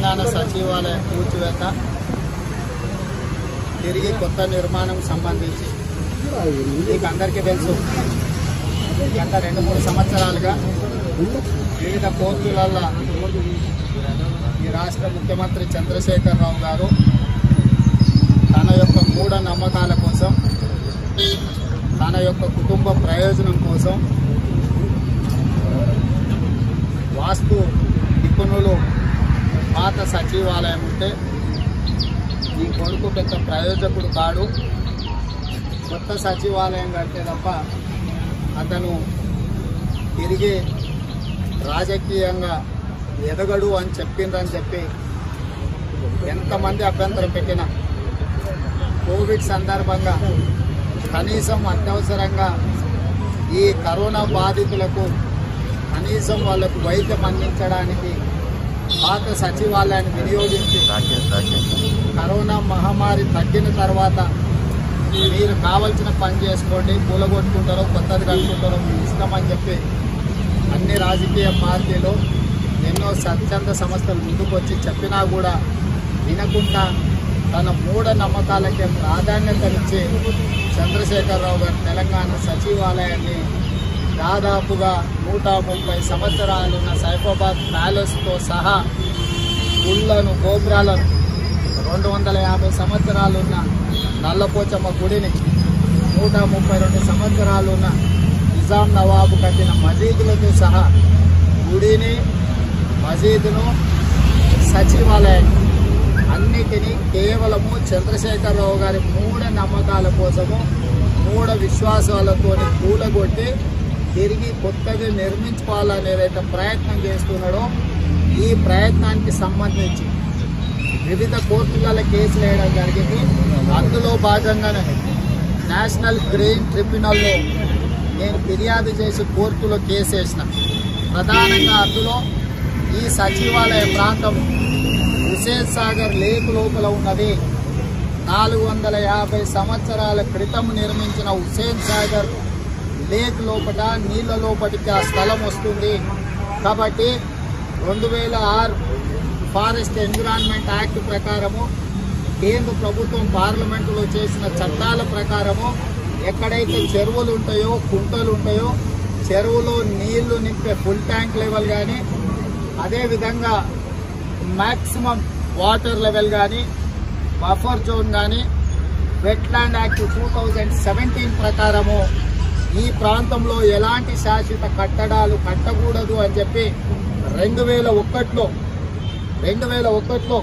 తెలంగాణ సచివాలయ కూల్చివేత తిరిగి కొత్త నిర్మాణం సంబంధించి మీకు అందరికీ తెలుసు గత రెండు మూడు సంవత్సరాలుగా వివిధ కోర్టులలో ఈ రాష్ట్ర ముఖ్యమంత్రి చంద్రశేఖరరావు గారు తన యొక్క మూఢ నమ్మకాల కోసం తన యొక్క కుటుంబ ప్రయోజనం కోసం వాస్తు నిపుణులు పాత సచివాలయం ఉంటే ఈ కొడుకు పెద్ద ప్రయోజకుడు కాడు కొత్త సచివాలయం కడితే తప్ప అతను తిరిగి రాజకీయంగా ఎదగడు అని చెప్పిండ్రని చెప్పి ఎంతమంది అభ్యంతరం పెట్టినా కోవిడ్ సందర్భంగా కనీసం అత్యవసరంగా ఈ కరోనా బాధితులకు కనీసం వాళ్ళకు వైద్యం అందించడానికి పాత సచివాలయాన్ని వినియోగించి కరోనా మహమ్మారి తగ్గిన తర్వాత మీరు కావలసిన పని చేసుకోండి కూలగొట్టుకుంటారో కొత్తది కట్టుకుంటారో మీ ఇష్టం అని చెప్పి అన్ని రాజకీయ పార్టీలు ఎన్నో స్వచ్ఛంద సంస్థలు ముందుకు వచ్చి చెప్పినా కూడా వినకుండా తన మూఢ నమ్మకాలకే ప్రాధాన్యతనిచ్చి చంద్రశేఖరరావు గారు తెలంగాణ సచివాలయాన్ని దాదాపుగా నూట ముప్పై సంవత్సరాలున్న సైఫాబాద్ ప్యాలెస్తో సహా గుళ్ళను గోపురాలను రెండు వందల యాభై సంవత్సరాలున్న నల్లపోచమ్మ గుడిని నూట ముప్పై రెండు సంవత్సరాలున్న నిజాం నవాబు కట్టిన మసీదులతో సహా గుడిని మసీదును సచివాలయాన్ని అన్నిటినీ కేవలము చంద్రశేఖరరావు గారి మూఢ నమ్మకాల కోసము మూఢ విశ్వాసాలతో కూలగొట్టి తిరిగి కొత్తగా నిర్మించుకోవాలని ఏదైతే ప్రయత్నం చేస్తున్నాడో ఈ ప్రయత్నానికి సంబంధించి వివిధ కోర్టులలో కేసులు వేయడం జరిగింది అందులో భాగంగానే నేషనల్ గ్రీన్ ట్రిబ్యునల్లో నేను ఫిర్యాదు చేసి కోర్టులో కేసు వేసిన ప్రధానంగా అందులో ఈ సచివాలయ ప్రాంతం హుసేన్ సాగర్ లేక్ లోపల ఉన్నది నాలుగు వందల యాభై సంవత్సరాల క్రితం నిర్మించిన హుసేన్ సాగర్ లేక్ లోపల నీళ్ళ లోపలికి ఆ స్థలం వస్తుంది కాబట్టి రెండు వేల ఆరు ఫారెస్ట్ ఎన్విరాన్మెంట్ యాక్ట్ ప్రకారము కేంద్ర ప్రభుత్వం పార్లమెంటులో చేసిన చట్టాల ప్రకారము ఎక్కడైతే చెరువులు ఉంటాయో కుంటలు ఉంటాయో చెరువులో నీళ్లు నింపే ఫుల్ ట్యాంక్ లెవెల్ కానీ అదేవిధంగా మ్యాక్సిమం వాటర్ లెవెల్ కానీ బఫర్ జోన్ కానీ wetland act two thousand seventeen ప్రకారము ఈ ప్రాంతంలో ఎలాంటి శాశ్వత కట్టడాలు కట్టకూడదు అని చెప్పి రెండు వేల ఒకటిలో రెండు వేల ఒకటిలో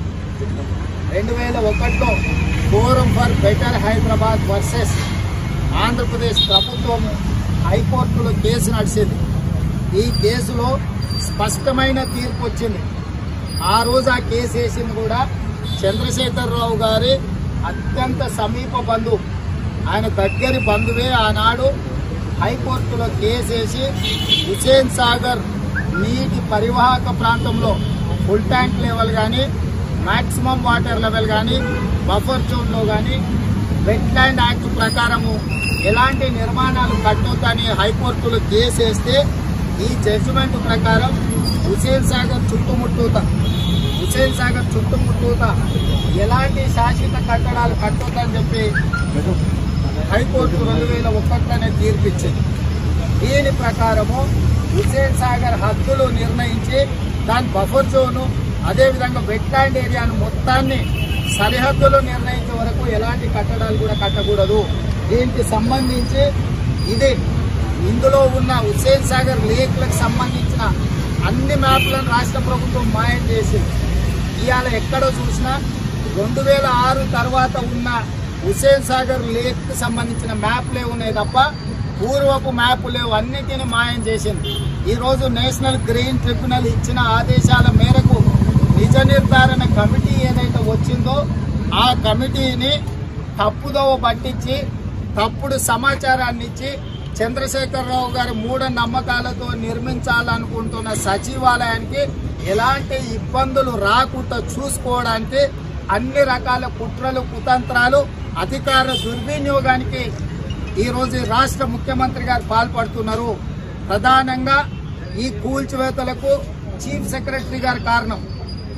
రెండు వేల ఒకటిలో forum for better Hyderabad versus Andhra Pradesh ప్రభుత్వం హైకోర్టులో కేసు నడిచింది ఈ కేసులో స్పష్టమైన తీర్పు వచ్చింది ఆ రోజు ఆ కేసు వేసింది కూడా చంద్రశేఖరరావు గారి అత్యంత సమీప బంధువు ఆయన దగ్గరి బంధువే ఆనాడు హైకోర్టులో కేసు వేసి హుసేన్ సాగర్ నీటి పరివాహక ప్రాంతంలో ఫుల్ ట్యాంక్ లెవెల్ కానీ మాక్సిమం వాటర్ లెవెల్ కానీ బఫర్ జోన్లో కానీ వెట్లాండ్ యాక్ట్ ప్రకారము ఎలాంటి నిర్మాణాలు కట్టొద్దని హైకోర్టులో కేసు వేస్తే ఈ జడ్జిమెంట్ ప్రకారం హుసేన్ సాగర్ చుట్టుముట్టూత హుసేన్ సాగర్ చుట్టుముట్టూత ఎలాంటి శాశ్వత కట్టడాలు కట్టొద్దని చెప్పి హైకోర్టు రెండు వేల ఒకటిలోనే తీర్పిచ్చింది దీని ప్రకారము హుసేన్ సాగర్ హద్దులు నిర్ణయించి దాని బఫర్ జోను అదేవిధంగా వెట్లాండ్ ఏరియాను మొత్తాన్ని సరిహద్దులు నిర్ణయించే వరకు ఎలాంటి కట్టడాలు కూడా కట్టకూడదు దీనికి సంబంధించి ఇది ఇందులో ఉన్న హుస్సేన్ సాగర్ లేక్లకు సంబంధించిన అన్ని మ్యాప్లను రాష్ట్ర ప్రభుత్వం మాయం చేసింది ఇవాళ ఎక్కడో చూసినా రెండు వేల ఆరు తర్వాత ఉన్న హుస్సేన్ సాగర్ లేక్ కు సంబంధించిన మ్యాప్లే ఉన్నాయి తప్ప పూర్వపు మ్యాప్ లేవు అన్నిటిని మాయం చేసింది ఈ రోజు నేషనల్ గ్రీన్ ట్రిబ్యునల్ ఇచ్చిన ఆదేశాల మేరకు నిజ నిర్ధారణ కమిటీ ఏదైతే వచ్చిందో ఆ కమిటీని తప్పుదోవ పట్టించి తప్పుడు సమాచారాన్ని ఇచ్చి చంద్రశేఖరరావు గారి మూఢ నమ్మకాలతో నిర్మించాలనుకుంటున్న సచివాలయానికి ఎలాంటి ఇబ్బందులు రాకుండా చూసుకోవడానికి అన్ని రకాల కుట్రలు కుతంత్రాలు అధికార దుర్వినియోగానికి ఈరోజు ఈ రాష్ట్ర ముఖ్యమంత్రి గారు పాల్పడుతున్నారు ప్రధానంగా ఈ కూల్చివేతలకు చీఫ్ సెక్రటరీ గారు కారణం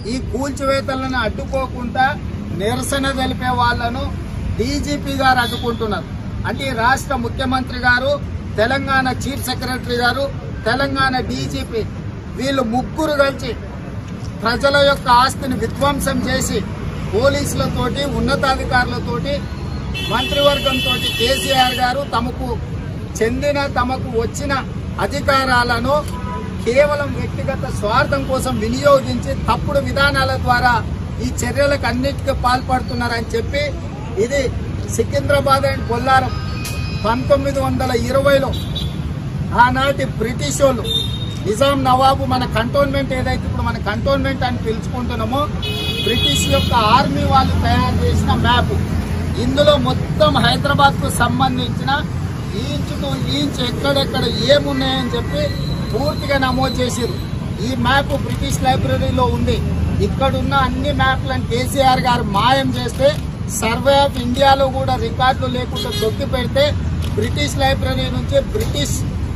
ఈ కూల్చివేతలను అడ్డుకోకుండా నిరసన తెలిపే వాళ్లను డీజీపీ గారు అడ్డుకుంటున్నారు అంటే ఈ రాష్ట్ర ముఖ్యమంత్రి గారు తెలంగాణ చీఫ్ సెక్రటరీ గారు తెలంగాణ డీజీపీ వీళ్ళు ముగ్గురు కలిసి ప్రజల యొక్క ఆస్తిని విధ్వంసం చేసి పోలీసులతోటి ఉన్నతాధికారులతోటి మంత్రివర్గంతో కేసీఆర్ గారు తమకు చెందిన తమకు వచ్చిన అధికారాలను కేవలం వ్యక్తిగత స్వార్థం కోసం వినియోగించి తప్పుడు విధానాల ద్వారా ఈ చర్యలకు అన్నిటికీ పాల్పడుతున్నారని చెప్పి ఇది సికింద్రాబాద్ అండ్ కొల్లారం పంతొమ్మిది వందల ఇరవైలో ఆనాటి బ్రిటిష్ వాళ్ళు నిజాం నవాబు మన కంటోన్మెంట్ ఏదైతే ఇప్పుడు మన కంటోన్మెంట్ అని పిలుచుకుంటున్నామో బ్రిటిష్ యొక్క ఆర్మీ వాళ్ళు తయారు చేసిన మ్యాప్ ఇందులో మొత్తం హైదరాబాద్ కు సంబంధించిన ఈంచ్ టు ఈంచ్ ఎక్కడెక్కడ ఏమున్నాయని చెప్పి పూర్తిగా నమోదు చేసిరు ఈ మ్యాప్ బ్రిటిష్ లైబ్రరీలో ఉంది ఇక్కడున్న అన్ని మ్యాప్లను కేసీఆర్ గారు మాయం చేస్తే సర్వే ఆఫ్ ఇండియాలో కూడా రికార్డులు లేకుండా తొక్కి పెడితే బ్రిటిష్ లైబ్రరీ నుంచి బ్రిటిష్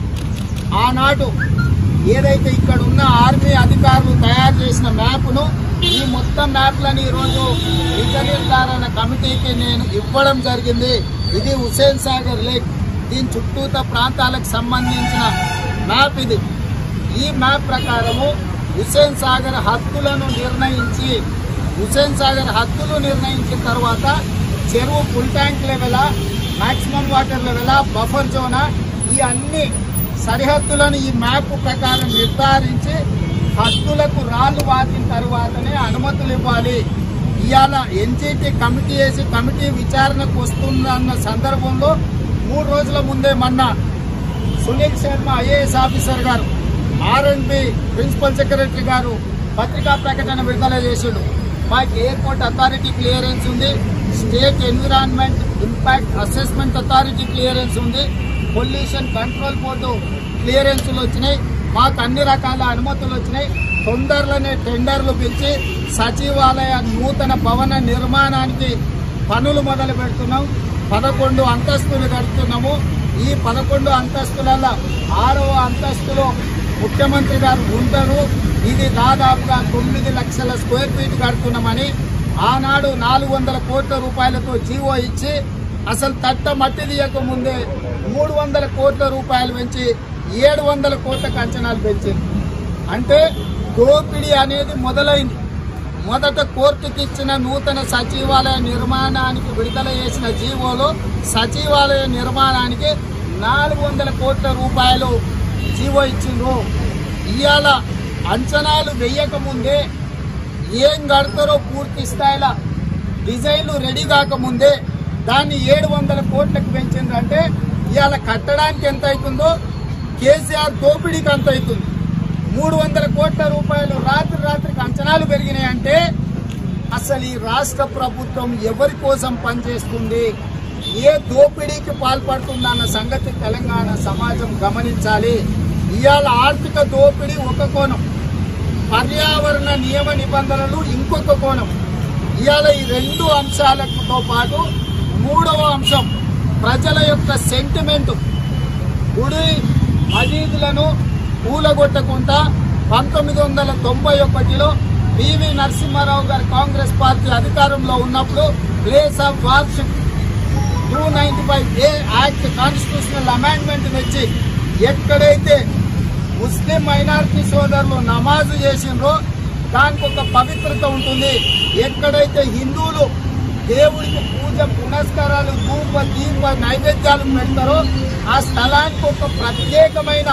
ఆనాడు ఏదైతే ఇక్కడ ఉన్న ఆర్మీ అధికారులు తయారు చేసిన మ్యాప్ను ఈ మొత్తం మ్యాప్లను ఈరోజు విధ నిర్ధారణ కమిటీకి నేను ఇవ్వడం జరిగింది ఇది హుసేన్ సాగర్ లేక్ దీని చుట్టూత ప్రాంతాలకు సంబంధించిన మ్యాప్ ఇది ఈ మ్యాప్ ప్రకారము హుసేన్ సాగర్ హద్దులను నిర్ణయించి హుసేన్ సాగర్ హద్దులు నిర్ణయించిన తర్వాత చెరువు ఫుల్ ట్యాంక్ లెవెలా మాక్సిమం వాటర్ లెవెలా బఫర్ జోనా ఈ అన్ని సరిహద్దులను ఈ మ్యాప్ ప్రకారం నిర్ధారించి హద్దులకు రాళ్లు వాచిన తర్వాతనే అనుమతులు ఇవ్వాలి ఇవాళ ఎన్జిటి కమిటీ వేసి కమిటీ విచారణకు వస్తుందన్న సందర్భంలో మూడు రోజుల ముందే మొన్న సునీల్ శర్మ ఐఏఎస్ ఆఫీసర్ గారు ఆర్ఎండ్బి ప్రిన్సిపల్ సెక్రటరీ గారు పత్రికా ప్రకటన విడుదల చేసిండు మాకు ఎయిర్పోర్ట్ అథారిటీ క్లియరెన్స్ ఉంది state environment impact assessment authority clearance ఉంది పొల్యూషన్ కంట్రోల్ బోర్డు క్లియరెన్స్లు వచ్చినాయి మాకు అన్ని రకాల అనుమతులు వచ్చినాయి తొందరలోనే టెండర్లు పిలిచి సచివాలయ నూతన భవన నిర్మాణానికి పనులు మొదలు పెడుతున్నాం పదకొండు అంతస్తులు కడుతున్నాము ఈ పదకొండు అంతస్తులలో ఆరవ అంతస్తులో ముఖ్యమంత్రి గారు ఉంటారు ఇది దాదాపుగా తొమ్మిది లక్షల స్క్వేర్ ఫీట్ కడుతున్నామని ఆనాడు నాలుగు వందల కోట్ల రూపాయలతో జీవో ఇచ్చి అసలు తట్ట మట్టి తీయక ముందే మూడు వందల కోట్ల రూపాయలు పెంచి ఏడు వందల కోట్లకు అంచనాలు పెంచింది అంటే దోపిడీ అనేది మొదలైంది మొదట కోర్టుకి ఇచ్చిన నూతన సచివాలయ నిర్మాణానికి విడుదల చేసిన జీవోలో సచివాలయ నిర్మాణానికి నాలుగు వందల కోట్ల రూపాయలు జీవో ఇచ్చిండ్రు ఇవాళ అంచనాలు వెయ్యక ముందే ఏం కడతారో పూర్తి స్థాయిలో డిజైన్లు రెడీ కాకముందే దాన్ని ఏడు వందల కోట్లకు పెంచిండ్రంటే ఇవాళ కట్టడానికి ఎంత అవుతుందో కేసీఆర్ దోపిడీకి అంత అవుతుంది మూడు వందల కోట్ల రూపాయలు రాత్రి రాత్రికి అంచనాలు పెరిగినాయంటే అసలు ఈ రాష్ట్ర ప్రభుత్వం ఎవరి కోసం పనిచేస్తుంది ఏ దోపిడీకి పాల్పడుతుందన్న సంగతి తెలంగాణ సమాజం గమనించాలి ఇవాళ ఆర్థిక దోపిడీ ఒక కోణం పర్యావరణ నియమ నిబంధనలు ఇంకొక కోణం ఇవాళ ఈ రెండు అంశాలతో పాటు మూడవ అంశం ప్రజల యొక్క సెంటిమెంట్ గుడి మసీదులను కూలగొట్టకుండా పంతొమ్మిది వందల తొంభై ఒకటిలో పివి నరసింహారావు గారు కాంగ్రెస్ పార్టీ అధికారంలో ఉన్నప్పుడు place of worship two ninety five A act constitutional amendment తెచ్చి ఎక్కడైతే ముస్లిం మైనారిటీ సోదరులు నమాజు చేసిండ్రో దానికి ఒక పవిత్రత ఉంటుంది ఎక్కడైతే హిందువులు దేవుడికి పూజ పునస్కారాలు ధూప దీప నైవేద్యాలు పెడతారో ఆ స్థలానికి ఒక ప్రత్యేకమైన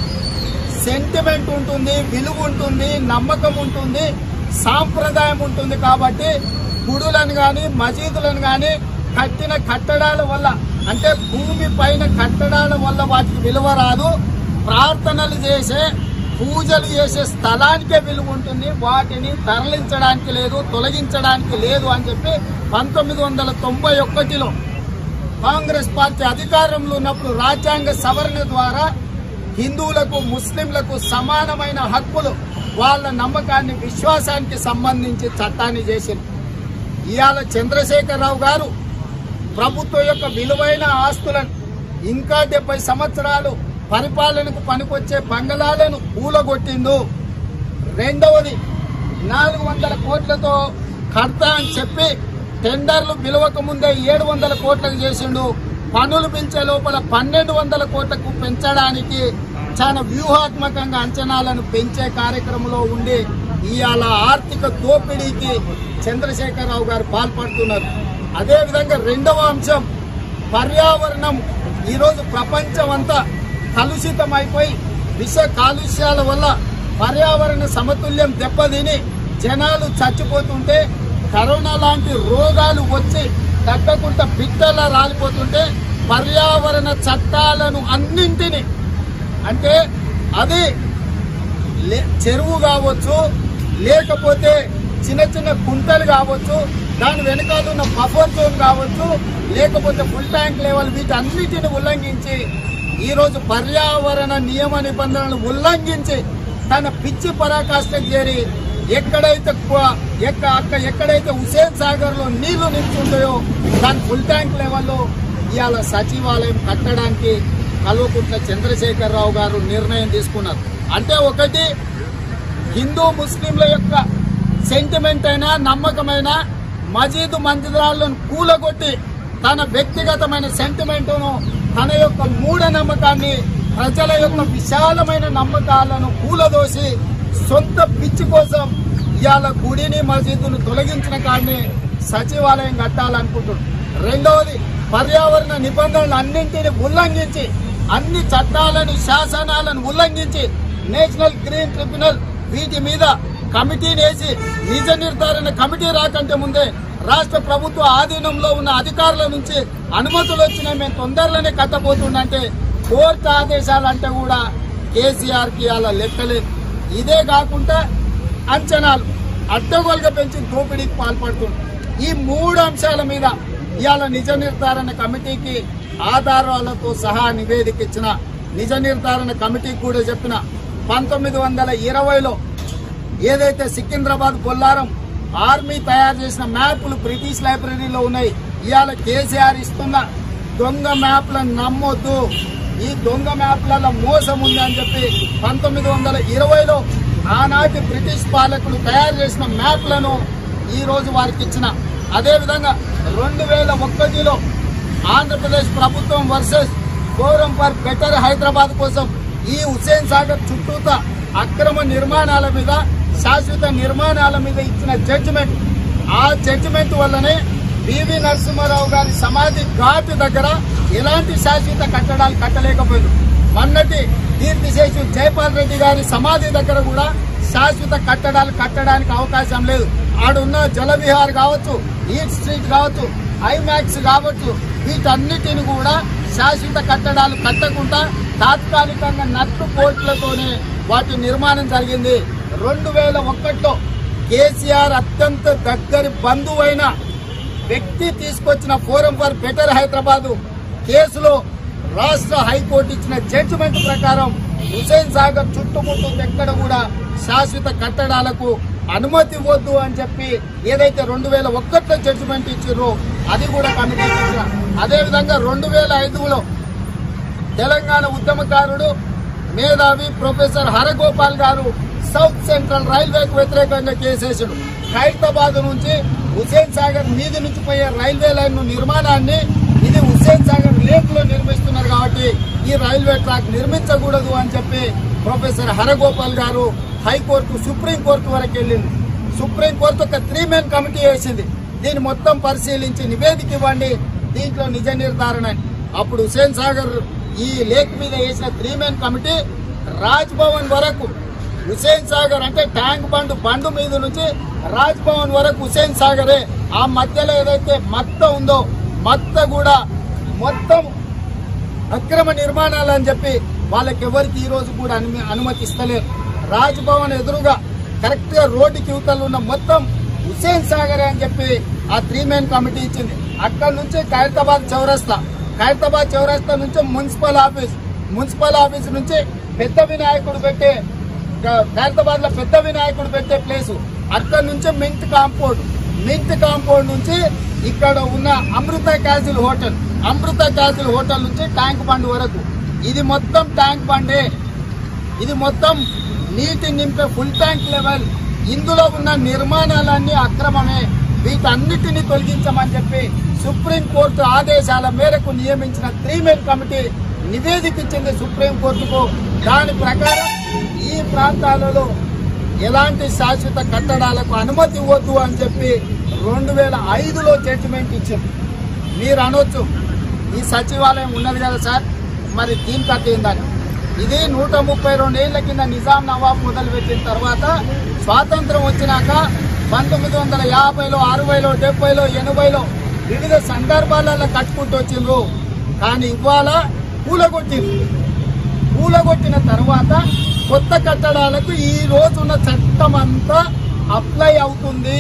సెంటిమెంట్ ఉంటుంది విలువ ఉంటుంది నమ్మకం ఉంటుంది సాంప్రదాయం ఉంటుంది కాబట్టి గుడులను కానీ మసీదులను కానీ కట్టిన కట్టడాల వల్ల అంటే భూమి పైన కట్టడాల వల్ల వాటికి విలువ రాదు ప్రార్థనలు చేసే పూజలు చేసే స్థలానికే విలువ ఉంటుంది వాటిని తరలించడానికి లేదు తొలగించడానికి లేదు అని చెప్పి పంతొమ్మిది వందల తొంభై ఒకటిలో కాంగ్రెస్ పార్టీ అధికారంలో ఉన్నప్పుడు రాజ్యాంగ సవరణ ద్వారా హిందువులకు ముస్లింలకు సమానమైన హక్కులు వాళ్ళ నమ్మకాన్ని విశ్వాసానికి సంబంధించి చట్టాన్ని చేసింది ఇవాళ చంద్రశేఖరరావు గారు ప్రభుత్వం యొక్క విలువైన ఆస్తులను ఇంకా డెబ్బై సంవత్సరాలు పరిపాలనకు పనికొచ్చే బంగళాలను కూలగొట్టిండు రెండవది నాలుగు వందల కోట్లతో కడతా అని చెప్పి టెండర్లు పిలవక ముందే ఏడు వందల కోట్లకు చేసిండు పనులు పెంచే లోపల పన్నెండు వందల కోట్లకు పెంచడానికి చాలా వ్యూహాత్మకంగా అంచనాలను పెంచే కార్యక్రమంలో ఉండి ఇవాళ ఆర్థిక దోపిడీకి చంద్రశేఖరరావు గారు పాల్పడుతున్నారు అదేవిధంగా రెండవ అంశం పర్యావరణం ఈరోజు ప్రపంచం అంతా కలుషితమైపోయి విష కాలుష్యాల వల్ల పర్యావరణ సమతుల్యం దెబ్బతిని జనాలు చచ్చిపోతుంటే కరోనా లాంటి రోగాలు వచ్చి తగ్గకుండా బిడ్డలా రాలిపోతుంటే పర్యావరణ చట్టాలను అన్నింటినీ అంటే అది లే- చెరువు కావచ్చు లేకపోతే చిన్న చిన్న కుంటలు కావచ్చు దాని వెనకాల ఉన్న బఫర్ జోన్ కావచ్చు లేకపోతే ఫుల్ ట్యాంక్ లెవెల్ వీటన్నిటిని ఉల్లంఘించి ఈ రోజు పర్యావరణ నియమ నిబంధనలు ఉల్లంఘించి తన పిచ్చి పరాకాష్ఠకు చేరి ఎక్కడైతే కు- ఎక్క అక్క ఎక్కడైతే హుసేన్ సాగర్ లో నీళ్లు నించుంటాయో దాని ఫుల్ ట్యాంక్ లెవెల్లో ఇవాళ సచివాలయం కట్టడానికి కల్వకుంట్ల చంద్రశేఖరరావు గారు నిర్ణయం తీసుకున్నారు అంటే ఒకటి హిందూ ముస్లింల యొక్క సెంటిమెంట్ అయినా నమ్మకమైన మజీదు మందిరాలను కూలగొట్టి తన వ్యక్తిగతమైన సెంటిమెంటును తన యొక్క మూఢ నమ్మకాన్ని ప్రజల యొక్క విశాలమైన నమ్మకాలను కూలదోసి సొంత పిచ్చి కోసం ఇవాళ గుడిని మసీదును తొలగించిన కాడిని సచివాలయం కట్టాలనుకుంటున్నారు రెండవది పర్యావరణ నిబంధనలు అన్నింటిని ఉల్లంఘించి అన్ని చట్టాలను శాసనాలను ఉల్లంఘించి నేషనల్ గ్రీన్ ట్రిబ్యునల్ వీటి మీద కమిటీని వేసి నిజ నిర్ధారణ కమిటీ రాకంటే ముందే రాష్ట్ర ప్రభుత్వ ఆధీనంలో ఉన్న అధికారుల నుంచి అనుమతులు వచ్చినాయి మేము తొందరలోనే కట్టబోతుండంటే కోర్టు ఆదేశాలు అంటే కూడా కేసీఆర్ కి అలా లెక్కలేదు ఇదే కాకుండా అంచనాలు అడ్డగోలుగా పెంచి దోపిడీకి పాల్పడుతుంది ఈ మూడు అంశాల మీద ఇవాళ నిజ నిర్ధారణ కమిటీకి ఆధారాలతో సహా నివేదిక ఇచ్చిన నిజ నిర్ధారణ కమిటీకి కూడా చెప్పిన పంతొమ్మిది వందల ఇరవైలో ఏదైతే సికింద్రాబాద్ బొల్లారం ఆర్మీ తయారు చేసిన మ్యాప్లు బ్రిటిష్ లైబ్రరీలో ఉన్నాయి ఇవాళ కేసీఆర్ ఇస్తున్న దొంగ మ్యాప్లను నమ్మొద్దు ఈ దొంగ మ్యాప్లలో మోసం ఉంది అని చెప్పి పంతొమ్మిది వందల ఇరవైలో ఆనాటి బ్రిటిష్ పాలకులు తయారు చేసిన మ్యాప్లను ఈ రోజు వారికి ఇచ్చిన అదేవిధంగా రెండు వేల ఒకటిలో ఆంధ్రప్రదేశ్ ప్రభుత్వం versus forum for better Hyderabad కోసం ఈ హుస్సేన్ సాగర్ చుట్టూత అక్రమ నిర్మాణాల మీద శాశ్వత నిర్మాణాల మీద ఇచ్చిన జడ్జిమెంట్ ఆ జడ్జిమెంట్ వల్లనే పివి నరసింహారావు గారి సమాధి ఘాట్ దగ్గర ఎలాంటి శాశ్వత కట్టడాలు కట్టలేకపోయారు మొన్నటి కీర్తిశేషు జైపాల్ రెడ్డి గారి సమాధి దగ్గర కూడా శాశ్వత కట్టడాలు కట్టడానికి అవకాశం లేదు ఆడున్న జలవిహార్ కావచ్చు ఈట్ స్ట్రీట్ కావచ్చు ఐమాక్స్ కావచ్చు వీటన్నిటిని కూడా శాశ్వత కట్టడాలు కట్టకుండా తాత్కాలికంగా నట్టు కోట్లతోనే వాటి నిర్మాణం జరిగింది రెండు వేల ఒకటిలో కేసీఆర్ అత్యంత దగ్గరి బంధువైన వ్యక్తి తీసుకొచ్చిన ఫోరం ఫర్ బెటర్ హైదరాబాద్ కేసులో రాష్ట్ర హైకోర్టు ఇచ్చిన జడ్జిమెంట్ ప్రకారం హుసేన్ సాగర్ చుట్టుముట్టు ఎక్కడ కూడా శాశ్వత కట్టడాలకు అనుమతి ఇవ్వద్దు అని చెప్పి ఏదైతే రెండు వేల ఒకటిలో జడ్జిమెంట్ ఇచ్చారో అది కూడా కమిటీ ఇచ్చిన అదేవిధంగా రెండు వేల ఐదులో తెలంగాణ ఉద్యమకారుడు మేధావి ప్రొఫెసర్ హరగోపాల్ గారు సౌత్ సెంట్రల్ రైల్వేకు వ్యతిరేకంగా కేసేసాడు ఖైరతాబాద్ నుంచి హుసేన్ సాగర్ మీది నుంచి పోయే రైల్వే లైన్ నిర్మాణాన్ని ఇది హుసేన్ సాగర్ లేక్ లో నిర్మిస్తున్నారు కాబట్టి ఈ రైల్వే ట్రాక్ నిర్మించకూడదు అని చెప్పి ప్రొఫెసర్ హరగోపాల్ గారు హైకోర్టు సుప్రీం కోర్టు వరకు వెళ్ళింది సుప్రీం కోర్టు ఒక త్రీ మెన్ కమిటీ వేసింది దీన్ని మొత్తం పరిశీలించి నివేదిక ఇవ్వండి దీంట్లో నిజ నిర్ధారణ అని. అప్పుడు హుసేన్ సాగర్ ఈ లేక్ మీద వేసిన three men committee Raj Bhavan వరకు హుసేన్ సాగర్ అంటే ట్యాంక్ బండ్ బండు మీద నుంచి రాజ్ భవన్ వరకు హుసేన్ సాగరే ఆ మధ్యలో ఏదైతే మత్త ఉందో మత్త కూడా మొత్తం అక్రమ నిర్మాణాలు అని చెప్పి వాళ్ళకి ఎవరికి ఈ రోజు కూడా అనుమ- అనుమతి ఇస్తలేరు రాజ్ భవన్ ఎదురుగా కరెక్ట్ గా రోడ్డుకి యువతలు ఉన్న మొత్తం హుసేన్ సాగర్ అని చెప్పి ఆ త్రీ మెన్ కమిటీ ఇచ్చింది అక్కడ నుంచి ఖైరతాబాద్ చౌరస్తా ఖైరతాబాద్ చౌరస్తా నుంచి మున్సిపల్ ఆఫీస్ మున్సిపల్ ఆఫీస్ నుంచి పెద్ద వినాయకుడు పెట్టే ఖైరతాబాద్ లో పెద్ద వినాయకుడు పెట్టే ప్లేసు అక్కడ నుంచి మింట్ కాంపౌండ్ మింట్ కాంపౌండ్ నుంచి ఇక్కడ ఉన్న Amrutha Castle hotel Amrutha Castle hotel నుంచి ట్యాంక్ బండ్ వరకు ఇది మొత్తం ట్యాంక్ బండే ఇది మొత్తం నీటి నింపే ఫుల్ ట్యాంక్ లెవెల్ ఇందులో ఉన్న నిర్మాణాలన్నీ అక్రమమే వీటన్నిటిని తొలగించమని చెప్పి సుప్రీంకోర్టు ఆదేశాల మేరకు నియమించిన త్రీ మెన్ కమిటీ నివేదిక ఇచ్చింది సుప్రీంకోర్టుకు దాని ప్రకారం ఈ ప్రాంతాలలో ఎలాంటి శాశ్వత కట్టడాలకు అనుమతి ఇవ్వద్దు అని చెప్పి రెండు వేల ఐదులో జడ్జిమెంట్ ఇచ్చింది మీరు అనొచ్చు ఈ సచివాలయం ఉన్నది కదా సార్ మరి దీని కథ ఏందని ఇది నూట ముప్పై రెండు ఏళ్ల కింద నిజాం నవాబ్ మొదలుపెట్టిన తర్వాత స్వాతంత్రం వచ్చినాక పంతొమ్మిది వందల యాభైలో అరవైలో డెబ్బైలో ఎనభైలో వివిధ సందర్భాలలో కట్టుకుంటూ వచ్చిండ్రు కానీ ఇవాళ కూలగొట్టిండ్రు కూలగొట్టిన తర్వాత కొత్త కట్టడాలకు ఈ రోజున్న చట్టం అంతా అప్లై అవుతుంది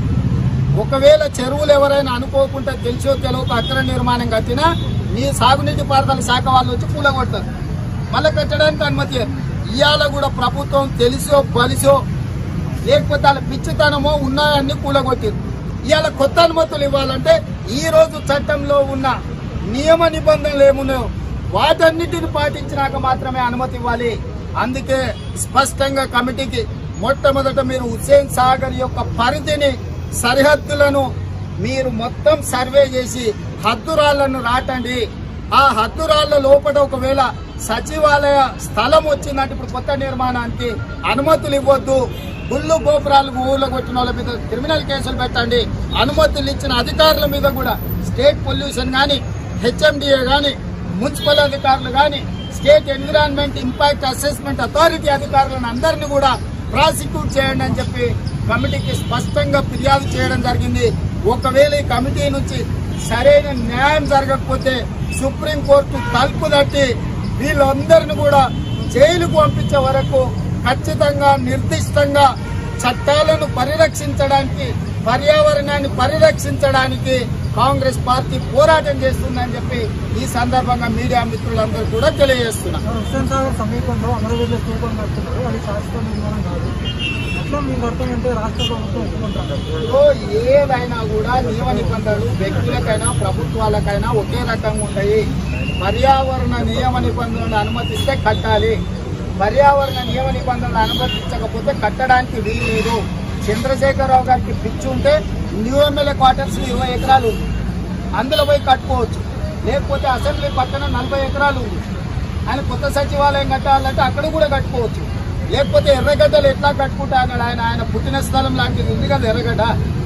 ఒకవేళ చెరువులు ఎవరైనా అనుకోకుండా తెలిసో తెలియక అక్ర నిర్మాణం కట్టినా నీ సాగునీటి పారుదల శాఖ వాళ్ళు వచ్చి కూలగొడతారు మళ్ళీ కట్టడానికి అనుమతి లేదు. ఇవాళ కూడా ప్రభుత్వం తెలిసో బలిసో లేకపోతే వాళ్ళ పిచ్చితనమో ఉన్నాయన్ని కూలగొట్టింది ఇవాళ కొత్త అనుమతులు ఇవ్వాలంటే ఈ రోజు చట్టంలో ఉన్న నియమ నిబంధనలు ఏమున్నాయో వాటన్నిటిని పాటించినాక మాత్రమే అనుమతి ఇవ్వాలి అందుకే స్పష్టంగా కమిటీకి మొట్టమొదట మీరు హుస్సేన్ సాగర్ యొక్క పరిధిని సరిహద్దులను మీరు మొత్తం సర్వే చేసి హద్దురాళ్లను రాటండి ఆ హద్దురాళ్ల లోపల ఒకవేళ సచివాలయ స్థలం వచ్చిందంటే ఇప్పుడు కొత్త నిర్మాణానికి అనుమతులు ఇవ్వద్దు గుళ్ళు గోపురాలు ఊళ్ళో కొట్టిన వాళ్ళ మీద క్రిమినల్ కేసులు పెట్టండి అనుమతులు ఇచ్చిన అధికారుల మీద కూడా స్టేట్ పొల్యూషన్ కానీ హెచ్ఎండిఏ కానీ మున్సిపల్ అధికారులు కానీ state environment impact assessment authority అధికారులను అందరినీ కూడా ప్రాసిక్యూట్ చేయండి అని చెప్పి కమిటీకి స్పష్టంగా ఫిర్యాదు చేయడం జరిగింది ఒకవేళ ఈ కమిటీ నుంచి సరైన న్యాయం జరగకపోతే సుప్రీంకోర్టు తలుపు తట్టి వీళ్ళందరిని కూడా జైలుకు పంపించే వరకు ఖచ్చితంగా నిర్దిష్టంగా చట్టాలను పరిరక్షించడానికి పర్యావరణాన్ని పరిరక్షించడానికి కాంగ్రెస్ పార్టీ పోరాటం చేస్తుందని చెప్పి ఈ సందర్భంగా మీడియా మిత్రులందరూ కూడా తెలియజేస్తున్నా హుస్సేన్ సాగర్ సమీపంలో అమరవీరుల స్థూపం కడుతున్నారు అది శాశ్వత నిర్మాణం కాదు అట్లా మీ కడతామంటే రాష్ట్ర ప్రభుత్వం ఒప్పుకుంటారు సో ఏదైనా కూడా నియమ నిబంధనలు వ్యక్తులకైనా ప్రభుత్వాలకైనా ఒకే రకంగా ఉంటాయి పర్యావరణ నియమ నిబంధనలు అనుమతిస్తే కట్టాలి పర్యావరణ నియమ నిబంధనలు అనుమతించకపోతే కట్టడానికి వీలు లేదు చంద్రశేఖరరావు గారికి పిచ్చి ఉంటే న్యూ ఎమ్మెల్యే క్వార్టర్స్ ఇరవై ఎకరాలు ఉంది అందులో పోయి కట్టుకోవచ్చు లేకపోతే అసెంబ్లీ పక్కన నలభై ఎకరాలు ఉంది ఆయన కొత్త సచివాలయం కట్టాలంటే అక్కడ కూడా కట్టుకోవచ్చు లేకపోతే ఎర్రగడ్డలు ఎట్లా కట్టుకుంటా అన్నాడు ఆయన ఆయన పుట్టిన స్థలం లాంటిది ఉంది కదా ఎర్రగడ్డ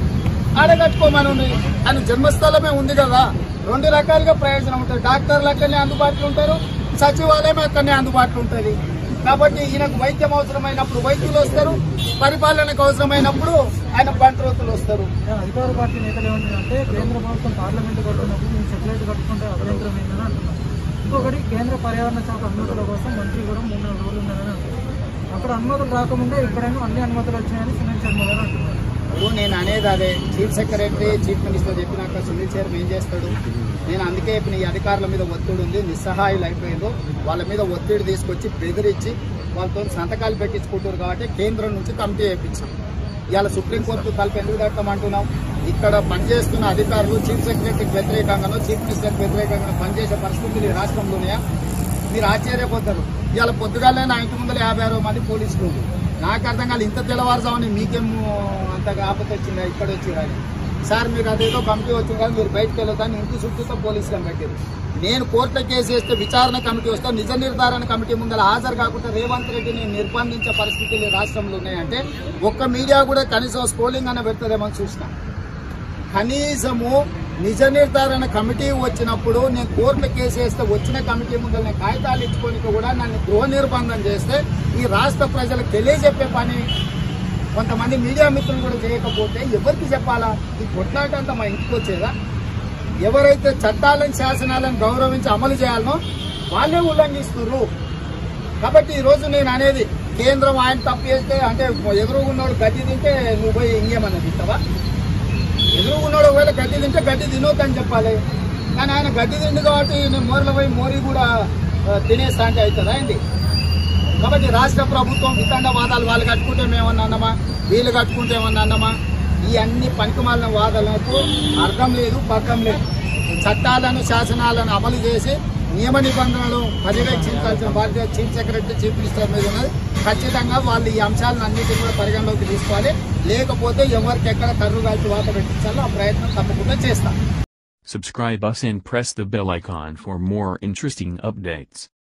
ఆడ కట్టుకోమని ఉంది ఆయన జన్మస్థలమే ఉంది కదా రెండు రకాలుగా ప్రయోజనం ఉంటుంది డాక్టర్లు అక్కడనే అందుబాటులో ఉంటారు సచివాలయం అక్కడనే అందుబాటులో ఉంటుంది కాబట్టి ఈయనకు వైద్యం అవసరమైనప్పుడు వైద్యులు వస్తారు పరిపాలనకు అవసరమైనప్పుడు ఆయన బంట్రోతులు వస్తారు అధికార పార్టీ నేతలు ఏమంటారంటే కేంద్ర ప్రభుత్వం పార్లమెంట్ కట్టినప్పుడు మేము సెటిలైట్ కట్టుకుంటే అభ్యంతరమైందని అంటున్నారు ఇంకొకటి కేంద్ర పర్యావరణ శాఖ అనుమతుల కోసం మంత్రి కూడా మూడు నాలుగు రోజులు ఉందని అంటున్నారు అక్కడ అనుమతులు రాకముందే ఇక్కడేమో అన్ని అనుమతులు వచ్చినాయని సునీల్ శర్మ గారు అంటున్నారు ఇప్పుడు నేను అనేది అదే చీఫ్ సెక్రటరీ చీఫ్ మినిస్టర్ చెప్పినాక సునీల్ శర్మ ఏం చేస్తాడు నేను అందుకే ఇప్పుడు ఈ అధికారుల మీద ఒత్తిడి ఉంది నిస్సహాయులు అయిపోయిందో వాళ్ళ మీద ఒత్తిడి తీసుకొచ్చి బెదిరించి వాళ్ళతో సంతకాలు పెట్టించుకుంటారు కాబట్టి కేంద్రం నుంచి కమిటీ వేయించాం ఇవాళ సుప్రీంకోర్టు తలుపు ఎందుకు కట్టమంటున్నాం ఇక్కడ పనిచేస్తున్న అధికారులు చీఫ్ సెక్రటరీకి వ్యతిరేకంగానో చీఫ్ మినిస్టర్కి వ్యతిరేకంగా పనిచేసే పరిస్థితులు ఈ రాష్ట్రంలో ఉన్నాయా మీరు ఆశ్చర్యపోతారు ఇవాళ పొద్దుగాలే నా ఇంటి ముందర యాభై అరవై మంది పోలీసులు ఉన్నారు. నాకు అర్థం కాదు ఇంత తెల్లవారుజామని మీకేం అంతగా ఆపత వచ్చిందా ఇక్కడ వచ్చిందా అని. సార్ మీరు అదేదో కమిటీ వచ్చింది కదా మీరు బయటకు వెళ్ళొద్దని ఇంటి చుట్టూతో పోలీసులను పెట్టారు నేను కోర్టులో కేసు వేస్తే విచారణ కమిటీ వస్తే నిజ నిర్ధారణ కమిటీ ముందర హాజరు కాకుండా రేవంత్ రెడ్డిని నిర్బంధించే పరిస్థితులు ఈ రాష్ట్రంలో ఉన్నాయంటే ఒక్క మీడియా కూడా కనీసం స్కోలింగ్ అన్న పెడతారేమో అని చూసిన కనీసము నిజ నిర్ధారణ కమిటీ వచ్చినప్పుడు నేను కోర్టులో కేసు వేస్తే వచ్చిన కమిటీ ముందు నేను కాగితాలు ఇచ్చుకొని కూడా నన్ను గృహ నిర్బంధం చేస్తే ఈ రాష్ట్ర ప్రజలకు తెలియజెప్పే పని కొంతమంది మీడియా మిత్రులు కూడా చేయకపోతే ఎవరికి చెప్పాలా ఈ కొట్లాట అంతా మా ఇంటికి వచ్చేదా ఎవరైతే చట్టాలను శాసనాలను గౌరవించి అమలు చేయాలనో వాళ్ళే ఉల్లంఘిస్తున్నారు కాబట్టి ఈ రోజు నేను అనేది కేంద్రం ఆయన తప్పు చేస్తే అంటే ఎదురుగున్నోడు గడ్డి తింటే నువ్వు పోయి ఇంకేమన్నా తింటావా ఎదురుగున్నాడు ఒకవేళ గడ్డి తింటే గడ్డి తినొద్దని చెప్పాలి కానీ ఆయన గడ్డి తిండి కాబట్టి నేను మోర్ల పోయి మోరీ కూడా ఆ, తినేస్తా అంటే అవుతుందా అండి కాబట్టి రాష్ట్ర ప్రభుత్వం వితండవాదాలు వాళ్ళు కట్టుకుంటే మేమన్నా అన్నమా వీళ్ళు కట్టుకుంటే ఏమన్నా అన్నమా ఈ అన్ని పనికిమాలిన వాదాలకు అర్థం లేదు పక్కం లేదు చట్టాలను శాసనాలను అమలు చేసి నియమ నిబంధనలు పర్యవేక్షించాల్సిన బాధ్యత చీఫ్ సెక్రటరీ చీఫ్ మినిస్టర్ మీద ఉన్నది ఖచ్చితంగా వాళ్ళు ఈ అంశాలను అన్నింటినీ కూడా పరిగణలోకి తీసుకోవాలి లేకపోతే ఎవరికి ఎక్కడ కర్రు కాల్చి వాత పెట్టించాలో ఆ ప్రయత్నం తప్పకుండా చేస్తాం Subscribe us and press the bell icon for more interesting updates.